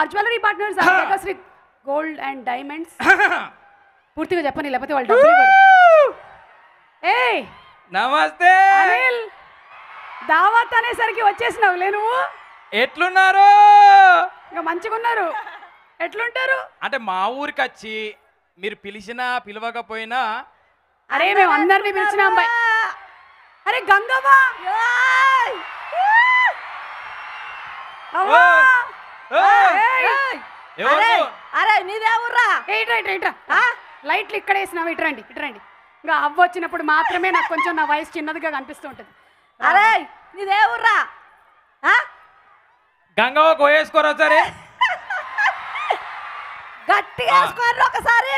Are jewellery partners Sri gold and diamonds పూర్తిగా చెప్పని లేకపోతే వాళ్ళు డబ్బులు ఇవ్వరు ఏయ్ నమస్తే అనిల్ దావత్ అనేసరికి వచ్చేసినావు లే నువ్వు ఎట్లున్నారు ఇంకా మంచిగా ఉన్నారు ఎట్లుంటారు అంటే మా ఊరికి వచ్చి మీరు పిలిచినా పిలవకపోయినా అరే మేము అందరినీ పిలిచిన అమ్మాయి అరే గంగవ్వ అవ్వా! ఓ! ఏయ్! ఎవరు అరే అరే నీదే ఊర్రా ఏ, ఇట్రా ఇట్రా ఇట్రా లైట్లు ఇక్కడ వేసినావు ఇట్రండి ఇట్రండి ఇంకా అవ్వ వచ్చినప్పుడు మాత్రమే నాకు కొంచెం నా వయసు చిన్నదిగా కనిపిస్తూ ఉంటుంది అరే నీదే ఊర్రా ఆ? గంగవ్వ కోయేసుకోరా సరే గట్టిగా వేసుకోండి ఒకసారి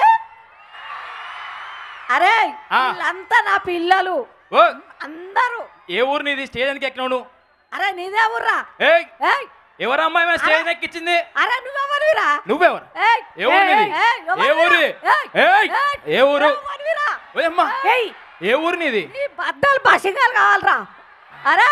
అరే ఆ. వీళ్ళంతా నా పిల్లలు ఓ అందరూ ఏ ఊరు నీది స్టేజ్ ఎందుకు ఎక్కినావు నువ్వు అరే నీదే ఊర్రా ఏయ్ ఏయ్ ఎవరు అమ్మాయి మీద స్టేజ్ ఎక్కించింది అరే నువ్వెవరివిరా నువ్వెవరు ఏయ్ ఏ ఊరు నీది ఏయ్, ఏ ఊరు ఏయ్, ఏయ్ ఏయ్, ఏ ఊరు ఎవరివిరా? ఓయమ్మా ఏయ్ ఏ ఊరు నీది నీ బద్దలు బషింగాలు కావాలరా అరే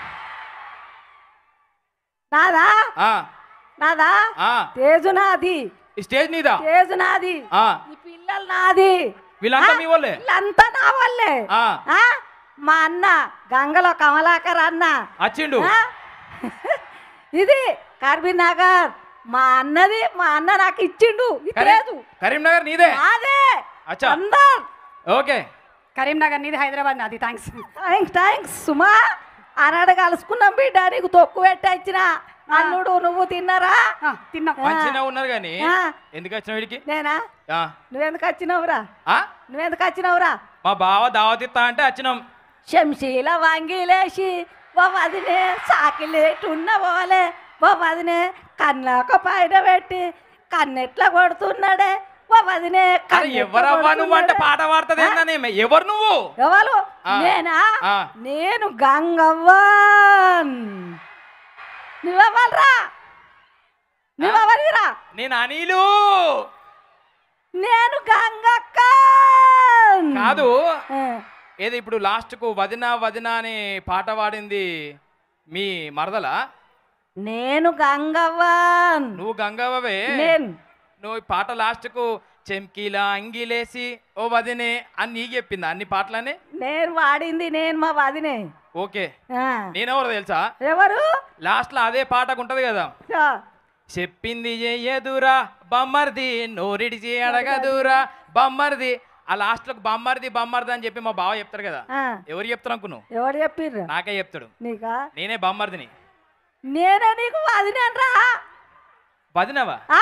నాదా ఆ నాదా ఆ తేజు నాది ఈ స్టేజ్ నీదా తేజు నాది ఆ ఈ పిల్లలు నాది వీళ్ళంతా ఆ? మీ వాళ్ళే వీళ్ళంతా నా వాళ్ళే ఆ ఆ? మా అన్న గంగలో కమలాకర్ అన్న వచ్చిండు ఆ? ఇది కర్బీనగర్ మా అన్నది మా అన్న నాకు ఇచ్చిండు ఇది కరీం- లేదు కరీంనగర్ నీదే నాదే అచ్చా అందరు ఓకే కరీంనగర్ నీది హైదరాబాద్ నాది థ్యాంక్స్ థ్యాంక్స్ థ్యాంక్స్ సుమా ఆనాడు కలుసుకున్నాం బిడ్డ నీకు తొక్కు పెట్టిన అల్లుడు నువ్వు తిన్నారా తిన్నాం మంచిగా ఉన్నారు కానీ ఆ. ఎందుకు వచ్చిన వీడికి నేనా ఆ. నువ్వెందుకు వచ్చినావురా ఆ? నువ్వెందుకు వచ్చినావురా మా బావ దావతిస్తా అంటే వచ్చినాం శంశీల వంగిలేసి ఓ వదినే సాకిలేటున్న పోలే ఓ వదినే కన్నాక పైన పెట్టి కన్నెట్లా కొడుతున్నాడే ఓ వదినే అరే కన్నెట్లా ఎవరవ్వా నువ్వు అంటే కొడుతున్నాడే. పాట పాడుతుంది ఏందని ఎవరు నువ్వు ఎవరు ఆ. నేనా ఆ. నేను గంగవ్వన్ నువ్వెవరురా నువ్వెవరిరా నేను అనిలు నేను గంగక్క కాదు ఏది ఇప్పుడు లాస్ట్ కు వదిన వదిన అని పాట పాడింది మీ మరదలా నేను గంగవ్వన్ నువ్వు గంగవ్వవే నేను నువ్వు ఈ పాట లాస్ట్ కు చెంకీలా అంగిలేసి ఓ వదినే అని నీకు చెప్పింది అన్ని పాటలని నేను వాడింది నేను మా వదినే ఓకే ఆ. నేనెవరు తెలుసా ఎవరు లాస్ట్ లో అదే పాటకు ఉంటది కదా ఆ. చెప్పింది చెయ్యదురా బమ్మర్ది నోరిడిచి అడగదురా బమ్మర్ది ఆ లాస్ట్ లో బమ్మర్ది బమ్మర్ది అని చెప్పి మా బావ చెప్తారు కదా ఆ. ఎవరు చెప్తారు అనుకున్నావు ఎవరు చెప్పిర్రు నాకే చెప్తాడు నీకా నేనే బమ్మర్దిని నేనే నీకు వదినేనరా వదినవా ఆ.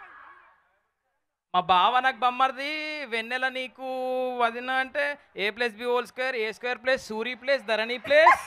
మా బావ నాకు బమ్మర్ది వెన్నెల నీకు వదిన అంటే A plus B whole square A square plus Suri plus Dharani plus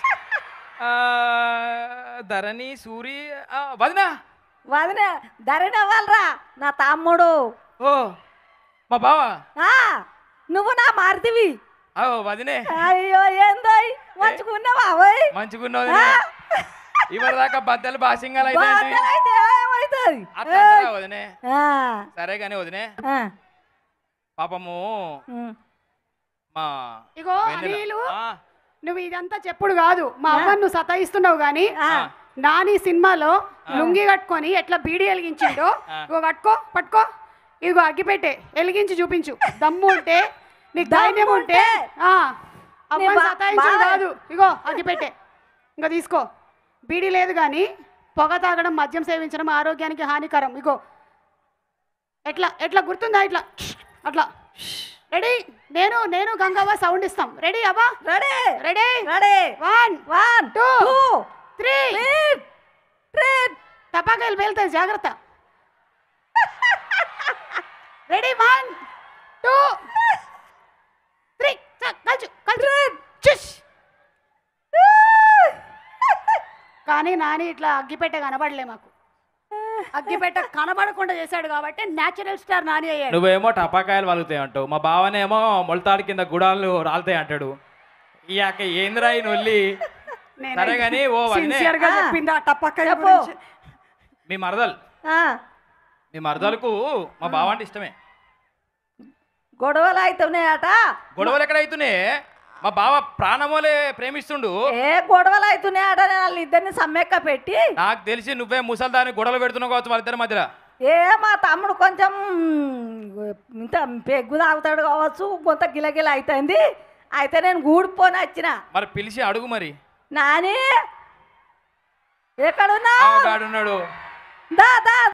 Dharani Suri ఆ, వదినా వదినే ధరణి అవ్వాలరా నా తమ్ముడు ఓ మా బావ ఆ. నువ్వు నా మరిదివి ఓ వదినే అయ్యో ఏందో మంచుకున్నావా ఓయ్ మంచిగున్నది ఇవరి దాకా బద్దలు బాసింగాలు అయితే బాధలైతే ఏమవుతుంది అట్లా అంటారా వదినే ఆ. సరే కానీ వదినే ఆ. పాపము ఉమ్. మా ఇగో వెన్నెల. అనిలు ఆ, నువ్వు ఇదంతా చెప్పుడు కాదు మా అవ్వను నువ్వు సతాయిస్తున్నావు కానీ ఆ. నాని సినిమాలో లుంగి కట్టుకొని ఎట్లా బీడి వెలిగించిండో ఇగో కట్టుకో పట్టుకో ఇగో అగ్గిపెట్టే వెలిగించి చూపించు దమ్ము ఉంటే నీకు ధైర్యం దమ్ము ఉంటే ఉంటే ఆ, అవ్వని బా- సతాయించుడు బాగా- కాదు ఇగో అగ్గిపెట్టే ఇంకా తీసుకో బీడి లేదు కానీ పొగ తాగడం మద్యం సేవించడం ఆరోగ్యానికి హానికరం ఇగో ఎట్లా ఎట్లా గుర్తుందా ఇట్లా అట్లా రెడీ నేను నేను గంగవ్వ సౌండ్ ఇస్తాం రెడీ అవ్వా ready ready ready one one two two three three టపాకాయలు పేలుతాయి జాగ్రత్త రెడీ వన్ టూ త్రీ కలిచు కలిచు చుష్ కానీ నాని ఇట్లా అగ్గిపెట్ట కనబడలే మాకు అగ్గిపెట్ట కనబడకుండా చేశాడు కాబట్టి న్యాచురల్ స్టార్ నాని అయ్యాడు నువ్వేమో టపాకాయలు వలుగుతాయి అంటావు మా బావనేమో మొలతాడు కింద గుడాలు రాలుతాయి అంటాడు ఈ అక్క ఏందిరా ఈ నొల్లి సరే కానీ ఓ వదినే సిన్సియర్ గా చెప్పింది ఆ టపక్క చెప్పు. మీ మరదలు ఆ, మీ మరదలకు మా బావ అంటే ఇష్టమే గొడవలు అవుతున్నాయట గొడవలు ఎక్కడ అవుతున్నాయి మా బావ ప్రాణమోలే ప్రేమిస్తుండు ఏ గొడవలు అవుతున్నాయి ఆడ వాళ్ళు ఇద్దరిని సమ్మెక్క పెట్టి నాకు తెలిసి నువ్వే ముసల్దాన్ని గొడవలు పెడుతున్నావు కావచ్చు వాళ్ళిద్దరి మధ్యలో ఏ మా తమ్ముడు కొంచెం ఇంత పెగ్గు తాగుతాడు కావచ్చు కొంత గిలగిల అవుతుంది అయితే నేను గూడిపోని వచ్చిన మరి పిలిచి అడుగు మరి నాని ఎక్కడున్నా ఆ, గాడున్నాడు దా దా